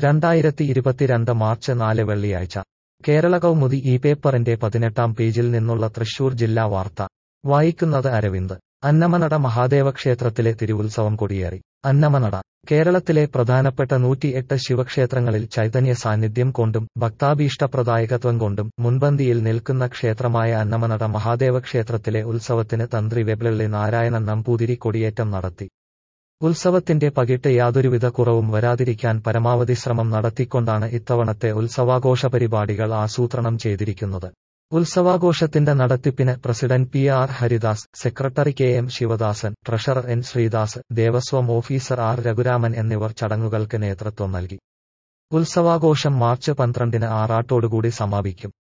രണ്ടായിരത്തി ഇരുപത്തിരണ്ട് മാർച്ച് നാല് വെള്ളിയാഴ്ച കേരള കൗമുദി ഈ പേപ്പറിന്റെ പതിനെട്ടാം പേജിൽ നിന്നുള്ള തൃശൂർ ജില്ലാ വാർത്ത വായിക്കുന്നത് അരവിന്ദ് അന്നമനട മഹാദേവ ക്ഷേത്രത്തിലെ തിരുവുത്സവം കൊടിയേറി അന്നമനട കേരളത്തിലെ പ്രധാനപ്പെട്ട നൂറ്റിയെട്ട് ശിവക്ഷേത്രങ്ങളിൽ ചൈതന്യ സാന്നിധ്യം കൊണ്ടും ഭക്താഭീഷ്ടപ്രദായകത്വം കൊണ്ടും മുൻപന്തിയിൽ നിൽക്കുന്ന ക്ഷേത്രമായ അന്നമനട മഹാദേവ ക്ഷേത്രത്തിലെ ഉത്സവത്തിന് തന്ത്രി വെബ്ലള്ളി നാരായണൻ നമ്പൂതിരി കൊടിയേറ്റം നടത്തി ഉത്സവത്തിന്റെ പകിട്ട് യാതൊരുവിധ കുറവും വരാതിരിക്കാൻ പരമാവധി ശ്രമം നടത്തിക്കൊണ്ടാണ് ഇത്തവണത്തെ ഉത്സവാഘോഷ പരിപാടികൾ ആസൂത്രണം ചെയ്തിരിക്കുന്നത് ഉത്സവാഘോഷത്തിന്റെ നടത്തിപ്പിന് president P R Haridas secretary K M Sivadasan treasurer N Sreedas Devaswom officer R Raghuraman എന്നിവർ ചടങ്ങുകൾക്ക് നേതൃത്വം നൽകി ഉത്സവാഘോഷം മാർച്ച് പന്ത്രണ്ടിന് ആറാട്ടോടുകൂടി സമാപിക്കും